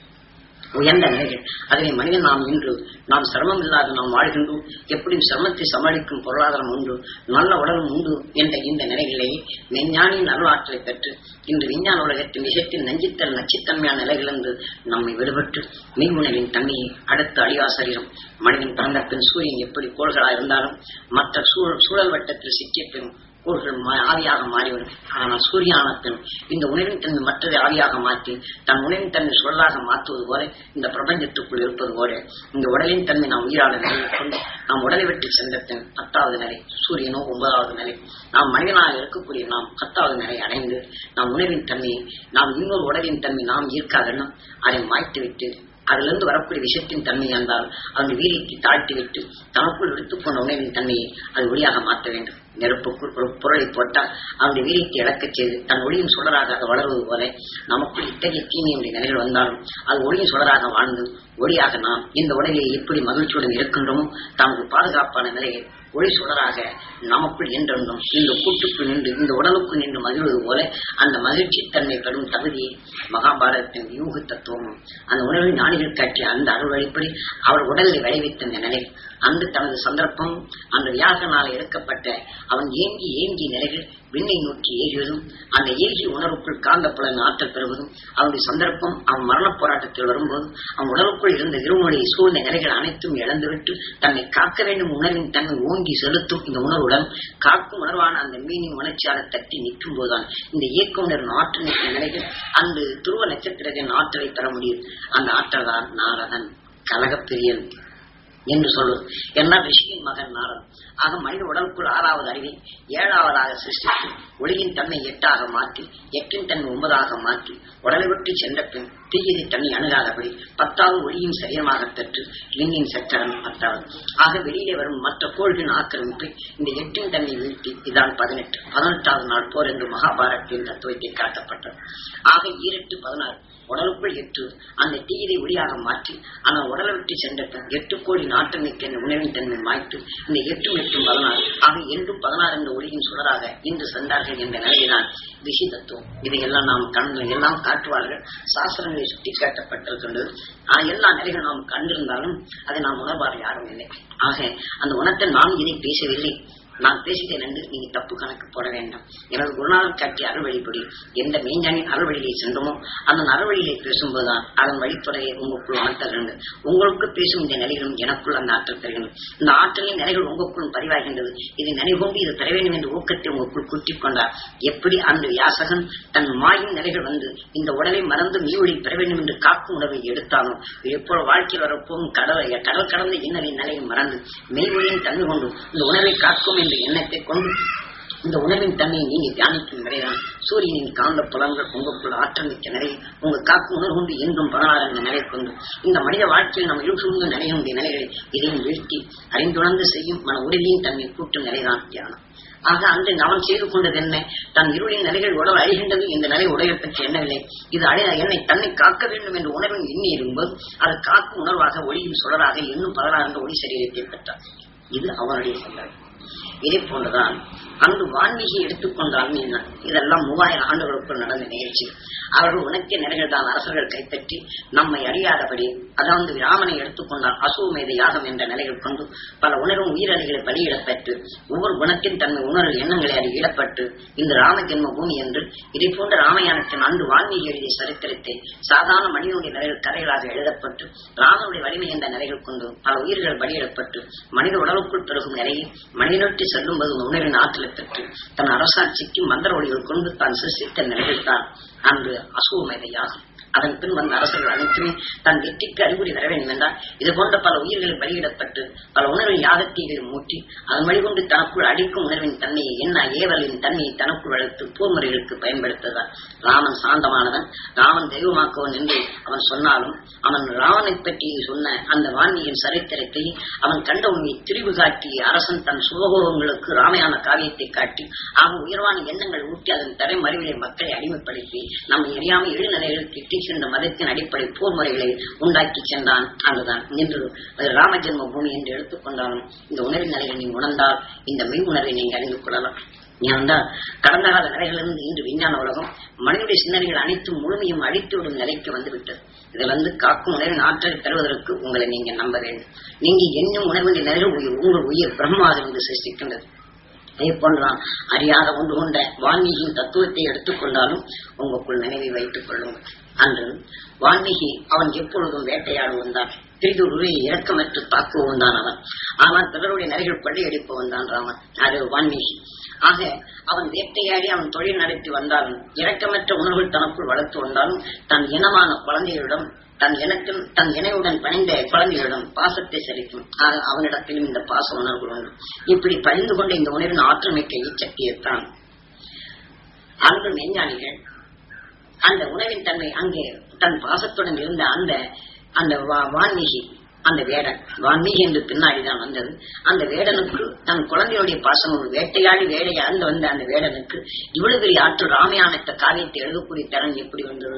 உயர்ந்த நிலைகள் அதனை மனிதன் நாம் இன்று நாம் சிரமம் இல்லாத நாம் வாழ்கின்றோம் எப்படி சிரமத்தை சமாளிக்கும் பொருளாதாரம் உண்டு நல்ல உடலும் உண்டு என்ற இந்த நிலைகளிலேயே விஞ்ஞானியின் அருளாற்றலை பெற்று இன்று விஞ்ஞான உலகத்தின் விஷயத்தில் நஞ்சித்தல் நச்சுத்தன்மையான நிலைகளிலிருந்து நம்மை விடுபட்டு மெய்வுணவின் தன்மையை அடுத்த அழிவா சரீரம் மனிதன் பிறந்த பின் சூரியன் எப்படி கோள்களா இருந்தாலும் மற்ற சூழல் சூழல் வட்டத்தில் சிக்கிய பின் கோள்கள் மா- ஆவியாக மாறிவிடும் ஆனால் சூரியனான பின் இந்த உணவின் தன்மை மற்றதை ஆவியாக மாற்றி தன் உணவின் தன்மை சுழலாக மாற்றுவது போல இந்த பிரபஞ்சத்துக்குள் இருப்பது போல இந்த உடலின் தன்மை நாம் உயிரான நிலையை கொண்டு நாம் உடலை விட்டு சென்ற பின் பத்தாவது நிலை சூரியனோ ஒன்பதாவது நிலை நாம் மனிதனாக இருக்கக்கூடிய நாம் பத்தாவது நிலை அடைந்து நாம் உணவின் தன்மையை நாம் இன்னொரு உடலின் தன்மை நாம் ஈர்க்காதெல்லாம் அதை மாய்த்துவிட்டு அதிலிருந்து வரக்கூடிய விஷயத்தின் தன்மை என்றால் அதன் வீரியத்தை தாழ்த்திவிட்டு தனக்குள் எடுத்துக்கொண்ட உணவின் தன்மையை அது ஒளியாக மாற்ற வேண்டும் நெருப்புக்குள் ஒரு பொருளை போட்டால் அவனுடைய வீரியத்தை இழக்கச் செய்து தன் ஒளியின் சுடராக அது வளருவது போல நமக்குள் இத்தகைய தீமையுடைய நிலைகள் வந்தாலும் அது ஒளியின் சுடராக வாழ்ந்து ஒளியாக நாம் இந்த உடலில் எப்படி மகிழ்ச்சியுடன் இருக்கின்றோமோ தமக்கு பாதுகாப்பான நிலையை ஒளி சுடராக நமக்குள் என்றென்றும் இந்த கூட்டுக்குள் நின்று இந்த உடலுக்குள் நின்று மகிழ்வது போல அந்த மகிழ்ச்சி தன்மை பெறும் தகுதியை மகாபாரதத்தின் யூக தத்துவமும் அந்த உணர்வு ஞானிகள் காட்டிய அந்த அருள் வழிப்படி அவர் உடலை விளைவித்த இந்த நிலை அங்கு தனது சந்தர்ப்பம் அந்த வியாசனால் எடுக்கப்பட்ட அவன் ஏங்கி ஏங்கி நிலைகள் விண்ணை நோக்கி ஏகியதும் அந்த ஏகிய உணர்வுக்குள் காந்த புலன் ஆற்றல் பெறுவதும் அவனுடைய சந்தர்ப்பம் அவன் மரண போராட்டத்தில் வரும்போது அவன் உடலுக்குள் இருந்த இருமொழியை சூழ்ந்த நிலைகள் அனைத்தும் இழந்துவிட்டு தன்னை காக்க வேண்டும் உணர்வின் தன்மை ஓங்கி செலுத்தும் இந்த உணர்வுடன் காக்கும் உணர்வான அந்த மீனின் உணர்ச்சியால தட்டி நிற்கும் போதுதான் இந்த இயக்க உணர்வின் ஆற்றல் நிற்கும் நிலைகள் அந்த துருவ நட்சத்திரத்தின் ஆற்றலை பெற முடியும் அந்த ஆற்றல் தான் நாரதன் கலகப்பிரியன் என்று சொல்வது என்ன ரிஷியின் மகன் நாரன் ஆக மனித உடலுக்குள் ஆறாவது அறிவை ஏழாவதாக சிருஷ்டித்து ஒளியின் தன்மை எட்டாக மாற்றி எட்டின் தன்மை ஒன்பதாக மாற்றி உடலை விட்டு சென்ற பின் தீயதி தன்னை அணுகாதபடி பத்தாவது ஒளியின் சரீரமாக பெற்று லிங்கின் சக்கரம் பத்தாவது ஆக வெளியிலே வரும் மற்ற கோள்களின் ஆக்கிரமிப்பை இந்த எட்டின் தன்மை வீழ்த்தி இதான் பதினெட்டு பதினெட்டாவது நாள் போர் என்று மகாபாரத்தின் தத்துவத்தை காட்டப்பட்டது ஆக ஈரெட்டு பதினாறு உடலுக்குள் எட்டு அந்த தீயதை ஒளியாக மாற்றி ஆனால் உடலை விட்டு சென்ற பின் எட்டு கோடி நாட்டு மிக்க இந்த உணவின் தன்மை மாய்த்து இந்த எட்டும் எட்டும் பதினாறு ஆக என்றும் பதினாறு என்ற ஒளியின் சுடராக இன்று சென்றார்கள் என்ற நிலையில்தான் ரிஷி தத்துவம் இதையெல்லாம் நாம் கண்டு எல்லாம் காட்டுவார்கள் சாஸ்திரங்களை சுட்டி காட்டப்பட்டிருக்கின்றது ஆஹ் எல்லா நிலைகளும் நாம் கண்டிருந்தாலும் அதை நாம் உணர்வார் யாரும் இல்லை ஆக அந்த உணத்தை நான் இதை பேசவில்லை நான் பேசுகிறேன் என்று நீங்க தப்பு கணக்கு போட வேண்டாம் எனது குருநாதர் காட்டிய அறுவழிப்படி எந்த மெய்ஞானின் அறுவழியை சென்றோமோ அந்த அறுவழியை பேசும்போதுதான் அதன் வழித்துறையை உங்களுக்குள் உணர்த்தல் உங்களுக்கு பேசும் இந்த நிலைகளும் எனக்குள் அந்த ஆற்றல் தருகின்றது இந்த ஆற்றலின் நிலைகள் உங்களுக்குள் பதிவாகின்றது இது நினைவுகொண்டு இது பெற வேண்டும் என்ற ஊக்கத்தை உங்களுக்குள் குட்டிக் கொண்டார் எப்படி அந்த வியாசகன் தன் மாயின் நிலைகள் வந்து இந்த உடலை மறந்து மீவொழி பெற வேண்டும் என்று காக்கும் உணவை எடுத்தானோ எப்போ வாழ்க்கையில் வரப்போகும் கடல் கடல் கடந்த இன்னலின் நிலையை மறந்து மெய்வொழியின் தன்மை கொண்டு இந்த உணவை காக்கும் என்ற எண்ணத்தை கொண்டு இந்த உணவின் தன்மையை நீங்க தியானிக்கும் நிலைதான் சூரியனின் காந்த புலங்கள் உங்களுக்குள்ள ஆற்றல் மிக்க நிலை உங்க காக்கும் உணர்வு கொண்டு என்றும் பதினாறு என்ற நிலை கொண்டு இந்த மனித வாழ்க்கையில் நம்ம இழுசூழ்ந்து நிலையுடைய நிலைகளை இதையும் வீழ்த்தி அறிந்துணர்ந்து செய்யும் மன உறுதியின் தன்மை கூட்டும் நிலைதான் தியானம் ஆக அந்த அவன் செய்து கொண்டது என்ன தன் இருளின் நிலைகள் உடல் அழிகின்றது இந்த நிலை உடைய பற்றி எண்ணவில்லை இது அடைய என்னை தன்னை காக்க வேண்டும் என்ற உணர்வின் எண்ணி இருக்கும்போது அது காக்கும் உணர்வாக ஒளியின் சுடராக இன்னும் பதினாறு ஒளி சரீரத்தை பெற்றார் இது அவனுடைய சந்தர்ப்பம் இதே போன்றுதான் அங்கு வான்மீகி எடுத்துக்கொண்டாலும் என்ன இதெல்லாம் மூவாயிரம் ஆண்டுகளுக்குள் நடந்த நிகழ்ச்சி அவர்கள் உனக்கிய நிலைகள் தான் அரசர்கள் கைப்பற்றி நம்மை அறியாதபடி அதாவது ராமனை எடுத்துக்கொண்டால் அசுவமேத யாகம் என்ற நிலைகள் கொண்டு பல உணர்வும் உயிரலைகளை பலியிடப்பட்டு ஒவ்வொரு குணத்தின் தன்மை உணர்வு எண்ணங்களை அது ஈடப்பட்டு இந்த ராம ஜென்ம பூமி என்று இதை போன்ற ராமயானத்தின் அன்று வான்மீகி எழுதிய சரித்திரத்தை சாதாரண மனிதனுடைய நிலைகள் கதைகளாக எழுதப்பட்டு ராமனுடைய வலிமை என்ற நிலைகள் கொண்டு பல உயிர்கள் பலியிடப்பட்டு மனித உடலுக்குள் பெருகும் நிலையில் மனிதனொட்டி செல்லும் போது உணர்வின் ஆற்றலை பெற்று தன் அரசாட்சிக்கு மந்திர ஒளிகள் கொண்டு தான் சிருஷ்டித்த நிலைகள் தான் அன்று அசுவமேதையாகும் அதன் பின் வந்த அரசர்கள் அனைத்துமே தன் வெற்றிக்கு அறிகுறி வர வேண்டும் என்றால் இது போன்ற பல உயிர்களில் பலியிடப்பட்டு பல உணர்வின் யாகத்தீகளை மூட்டி அதன் வழிகொண்டு தனக்குள் அடிக்கும் உணர்வின் தன்மையை என்ன ஏவலின் தன்மையை தனக்குள் வளர்த்து போர்முறைகளுக்கு பயன்படுத்துவதால் ராமன் சாந்தமானவன் ராமன் தெய்வமாக்குவன் என்று அவன் சொன்னாலும் அவன் ராவனை பற்றி சொன்ன அந்த வான்மியின் சரித்திரத்தை அவன் கண்ட உண்மையை திரிவு காட்டி அரசன் தன் சுகபோகங்களுக்கு ராமையான காவியத்தை காட்டி அவன் உயர்வான எண்ணங்கள் ஊட்டி அதன் தரைமறைவிலை மக்களை அடிமைப்படுத்தி நம்மை அறியாமல் இழுநிலைகளுக்கு இட்டு சென்ற மதத்தின் அடிப்படை போர் முறைகளை உண்டாக்கி சென்றான் அங்குதான் நின்று அது ராம ஜென்ம பூமி என்று எடுத்துக்கொண்டாலும் இந்த உணர்வின் நிலையை நீ உணர்ந்தால் இந்த மெய் உணர்வை நீங்க அறிந்து கொள்ளலாம் ஏனென்றால் கடந்த கால நிலைகளிலிருந்து இன்று விஞ்ஞான உலகம் மனிதனுடைய சிந்தனைகள் அனைத்தும் முழுமையும் அழித்து விடும் நிலைக்கு வந்துவிட்டது இதில் வந்து காக்கும் உணர்வின் ஆற்றலை தருவதற்கு உங்களை நீங்க நம்ப வேண்டும் நீங்க எண்ணும் உணர்வின் நிலையில் உயிர் உங்கள் உயிர் பிரம்மாவிலிருந்து சிருஷ்டிக்கின்றது அதே போன்றுதான் அறியாத ஒன்று கொண்ட வான்மீகியின் தத்துவத்தை எடுத்துக்கொண்டாலும் உங்களுக்குள் நினைவை வைத்துக் கொள்ளுங்கள் அன்று வான்மீகி அவன் எப்பொழுதும் வேட்டையாடு வந்தான் பிரிதுருவை இரக்கமற்று தாக்குவன் தான் அவன் ஆனால் பிறருடைய நிறைகள் கொள்ளையடிப்பவன் தான் ராமன் அது வான்மீகி ஆக அவன் வேட்டையாடி அவன் தொழில் நடத்தி வந்தாலும் இரக்கமற்ற உணர்வுகள் தனக்குள் வளர்த்து வந்தாலும் தன் இனமான குழந்தைகளிடம் தன் இனத்தில் தன் இணையுடன் பணிந்த குழந்தைகளிடம் பாசத்தை செலுத்தும் ஆக அவனிடத்திலும் இந்த பாச உணர்வு உண்டு இப்படி பணிந்து கொண்ட இந்த உணர்வின் ஆற்றல் மிக்க இச்சக்தியைத்தான் அன்று மெஞ்ஞானிகள் அந்த உணவின் தன்மை அங்கே தன் பாசத்துடன் இருந்த அந்த அந்த வா- வான்மீகி அந்த வேடன் வான்மீகி என்று பின்னாடிதான் வந்தது அந்த வேடனுக்கு தன் குழந்தையுடைய பாசம் ஒரு வேட்டையாடி வேலையை அந்த வந்த அந்த வேடனுக்கு இவ்வளவு பெரிய ஆற்று ராமாயணத்தை காவியத்தை எழுதக்கூடிய திறன் எப்படி வந்தது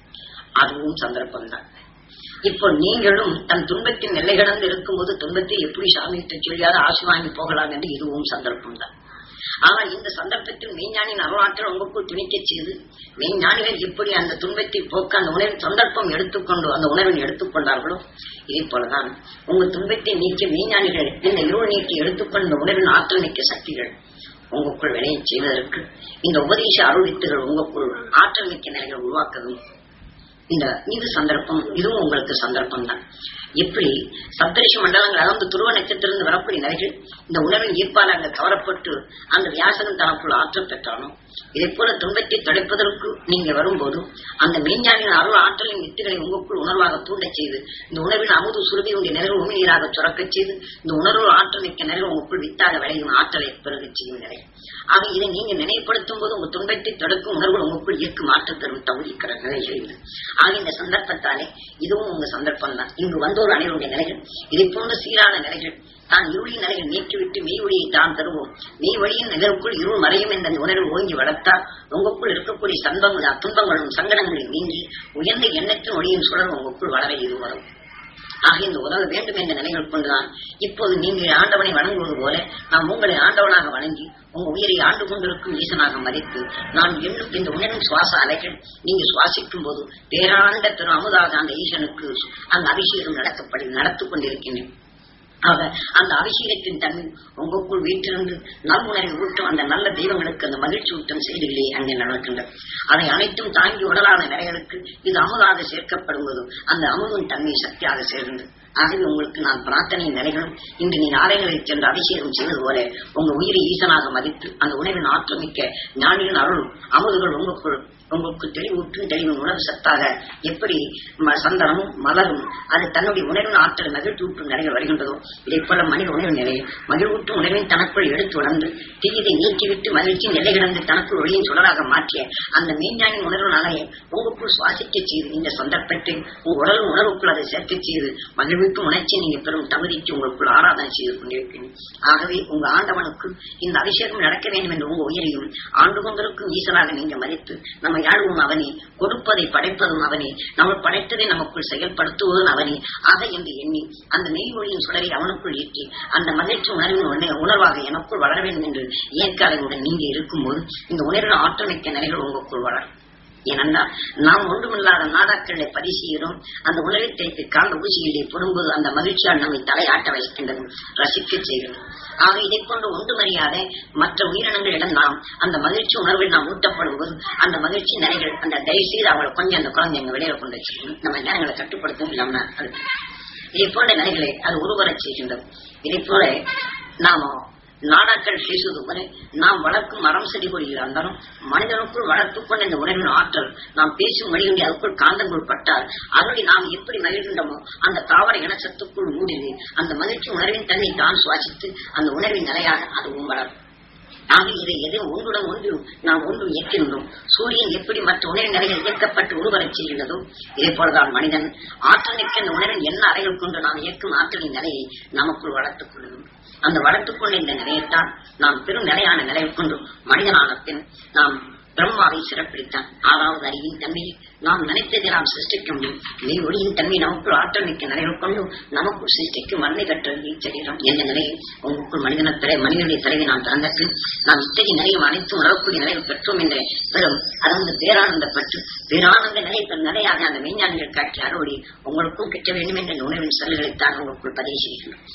அதுவும் சந்தர்ப்பம் தான் இப்போ நீங்களும் தன் துன்பத்தின் எல்லை கடந்து இருக்கும்போது துன்பத்தை எப்படி சாமியிட்ட சொல்லியாவது ஆசை வாங்கி போகலாம் என்று இதுவும் சந்தர்ப்பம் தான் ஆனால் இந்த சந்தர்ப்பத்தில் மெய்ஞானின் அருளாற்றல் உங்களுக்குள் துணிக்க செய்து மெய்ஞானிகள் எப்படி அந்த துன்பத்தை போக்க அந்த உணர்வின் சந்தர்ப்பம் எடுத்துக்கொண்டு அந்த உணர்வின் எடுத்துக்கொண்டார்களோ இதே போலதான் உங்க துன்பத்தை நீக்க மெய்ஞானிகள் இந்த இருள் நீக்கி எடுத்துக்கொண்ட உணர்வின் ஆற்றல் மிக்க சக்திகள் உங்களுக்குள் வினையை செய்வதற்கு இந்த உபதேச அருளித்துகள் உங்களுக்குள் ஆற்றல் மிக்க நிலைகள் உருவாக்கவும் இந்த இது சந்தர்ப்பம் இதுவும் உங்களுக்கு சந்தர்ப்பம் தான் எப்படி சப்தரிஷி மண்டலங்கள் அதாவது துருவ நட்சத்திரம் வரக்கூடிய நிலைகள் இந்த உணர்வின் ஈர்ப்பால் அங்கு கவரப்பட்டு அந்த வியாசகம் தனக்குள் ஆற்றல் பெற்றானோ இதே போல துன்பத்தை தடுப்பதற்கு நீங்க வரும்போது அந்த மெய்ஞானின் அருள் ஆற்றலின் வித்துகளை உங்களுக்குள் உணர்வாக தூண்டச் செய்து இந்த உணர்வின் அமுது சுருதி உடைய நிலைகள் உமிழ்நீராக சுரக்கச் செய்து இந்த உணர்வு ஆற்றல் மிக்க நிலைகள் உங்களுக்குள் வித்தாக விளையும் ஆற்றலை பெருகச் செய்யும் நிலை ஆக இதை நீங்க நினைவுபடுத்தும் போது உங்க துன்பத்தை தடுக்கும் உணர்வு உங்களுக்குள் இயக்கும் ஆற்றல் தரும் தகுதிக்கிற நிலைகள் இல்லை ஆக இந்த சந்தர்ப்பத்தாலே இதுவும் உங்க சந்தர்ப்பம் தான் இங்கு வந்தோர் அனைவருடைய நிலைகள் இதை போன்ற சீரான நிலைகள் தான் இருளின் நிலைகள் நீக்கிவிட்டு மெய் ஒளியை தான் தருவோம் மெய் வழியின் நிகழ்வுக்குள் இருள் மறையும் என்ற அந்த உணர்வு ஓங்கி வளர்த்தால் உங்களுக்குள் இருக்கக்கூடிய சந்தங்கள் துன்பங்களும் சங்கடங்களும் நீங்கி உயர்ந்த எண்ணத்தின் ஒளியின் சுழல் உங்களுக்குள் வளர இது வரும் ஆக இந்த உதவ வேண்டும் என்ற நிலைகள் கொண்டுதான் இப்போது நீங்கள் ஆண்டவனை வணங்குவது போல நாம் உங்களை ஆண்டவனாக வணங்கி உங்க உயிரை ஆண்டு கொண்டிருக்கும் ஈசனாக மதித்து நான் எண்ணும் இந்த உணர்வின் சுவாச அலைகள் நீங்க சுவாசிக்கும் போது பேராண்ட திரு அமுதாக அந்த ஈசனுக்கு அந்த அபிஷேகம் நடக்கப்படி நடத்து கொண்டிருக்கின்றேன் ஆக அந்த அபிஷேகத்தின் தன்மை உங்களுக்குள் வீட்டிலிருந்து நல்முனையை ஊட்டும் அந்த நல்ல தெய்வங்களுக்கு அந்த மகிழ்ச்சி ஊட்டும் செய்திகளே அங்கே நடக்கின்றது அதை அனைத்தும் தாங்கி உடலான நிலைகளுக்கு இது அமுதாக சேர்க்கப்படும் போது அந்த அமுதின் தன்மை சக்தியாக சேர்ந்தது ஆகவே உங்களுக்கு நான் பிரார்த்தனை நிலைகளும் இன்று நீ ஆலயங்களில் சென்று அபிஷேகம் செய்வது போல உங்க உயிரை ஈசனாக மதித்து அந்த உணவின் ஆற்றமிக்க ஞானியின் அருள் அமுதுகள் உங்களுக்குள் உங்களுக்கு தெளிவூட்டும் தெளிவின் உணர்வு சத்தாக எப்படி ம- சந்தனமும் மலரும் அது தன்னுடைய உணர்வின் ஆற்றல் மகிழ்ச்சியூட்டும் நிலைகள் வருகின்றதோ இதை போல மனித உணர்வு நிலையை மகிழ்வூட்டும் உணர்வின் தனக்குள் எடுத்து உணர்ந்து தீயதை நீக்கிவிட்டு மகிழ்ச்சி நிலை கிடந்து தனக்குள் ஒளியின் சுடராக மாற்றிய அந்த மெய்ஞானின் உணர்வு நலையை உங்களுக்குள் சுவாசிக்க செய்து இந்த சந்தர்ப்பத்தை உங்க உடல் உணர்வுக்குள் அதை சேர்க்க செய்து மகிழ்விக்கும் உணர்ச்சியை நீங்க பெறும் தகுதிக்கு உங்களுக்குள் ஆராதனை செய்து கொண்டிருக்கிறேன் ஆகவே உங்க ஆண்டவனுக்கு இந்த அபிஷேகம் நடக்க வேண்டும் என்று உங்க உயிரையும் ஆண்டு கொண்டிருக்கும் ஈசனாக நீங்க மதித்து நம்ம யாழ்வும் அவனே கொடுப்பதை படைப்பதும் அவனே நம்ம படைத்ததை நமக்குள் செயல்படுத்துவதும் அவனே ஆக என்று எண்ணி அந்த மெய்மொழியின் சுடரை அவனுக்குள் ஈட்டி அந்த மகிழ்ச்சி உணர்வின் உண- உணர்வாக எனக்குள் வளர வேண்டும் என்று இயற்கையுடன் நீங்க இருக்கும்போது இந்த உணர்வின் ஆற்றமிக்க நிலைகள் உங்களுக்குள் வளரும் ஏனென்றால் நாம் ஒன்றுமில்லாத நாடாக்களை பரிசீலும் அந்த உணவை தேய்த்து காந்த ஊசியிலே பொரும்போது அந்த மகிழ்ச்சியால் நம்மை தலையாட்ட வைக்கின்றது ரசிக்க செய்கிறது ஆக இதை போன்று ஒன்றுமறியாத மற்ற உயிரினங்களிடம் நாம் அந்த மகிழ்ச்சி உணர்வில் நாம் ஊட்டப்படும் போது அந்த மகிழ்ச்சி நிலைகள் அந்த தயவு செய்து அவங்களை கொஞ்சம் அந்த குழந்தை எங்க வெளியில கொண்டு வச்சுக்கணும் நம்ம நேரங்களை கட்டுப்படுத்தவும் இல்லாம அது இதை போன்ற நிலைகளை அது உருவரச் செய்கின்றது இதை போல நாம நாடாக்கள் பேசுவது போல நாம் வளர்க்கும் மரம் செடி கொடிகள் இருந்தாலும் மனிதனுக்குள் வளர்த்துக் கொண்ட இந்த உணர்வின் ஆற்றல் நாம் பேசும் வழியின்றி அதுக்குள் காந்தங்கள் பட்டால் அதனை நாம் எப்படி மகிழ்கின்றோமோ அந்த தாவர இனச்சத்துக்குள் ஊடுருவி அந்த மகிழ்ச்சி உணர்வின் தன்னை தான் சுவாசித்து அந்த உணர்வின் நிலையாக அதுவும் வளரும் ஆக இதை எது ஒன்றுடன் ஒன்று நாம் ஒன்று இயக்கின்றோம் சூரியன் எப்படி மற்ற உணர்வின் நிலைகள் இயக்கப்பட்டு உருவரச் செய்கின்றதோ இதே போலதான் மனிதன் ஆற்றல் மிக்க இந்த உணர்வின் என்ன அறைகள் கொண்டு நாம் இயக்கும் ஆற்றலின் நிலையை நமக்குள் வளர்த்துக் கொள்ளும் அந்த வளர்த்துக் கொண்ட இந்த நிலையைத்தான் நாம் பெரும் நிலையான நிலையை கொண்டு மனிதனான பின் நாம் பிரம்மாவை சிறப்பிடித்தான் ஆறாவது அறிவின் தன்மையை நாம் நினைத்ததை நாம் சிருஷ்டிக்க முடியும் நீ ஒளியின் தன்மை நமக்குள் ஆற்றல் மிக்க நிலைகள் கொண்டு நமக்குள் சிருஷ்டிக்கும் மரணை கற்றது சரீரம் என்ற நிலையை உங்களுக்குள் மனிதன பிற மனிதனுடைய தலைவை நாம் திறந்தற்கு நாம் இத்தகைய நிலையும் அனைத்தும் உணரக்கூடிய நிலையில் பெற்றோம் என்ற பெரும் அதாவது பேரானந்தப்பட்டு பேரானந்த நிலை பெறும் நிலையாக அந்த மெய்ஞானிகள் காட்சி அறுவடை உங்களுக்கும் கிட்ட வேண்டும் என்ற உணர்வின் செல்களைத்தான் உங்களுக்குள் பதிவு செய்கின்றோம்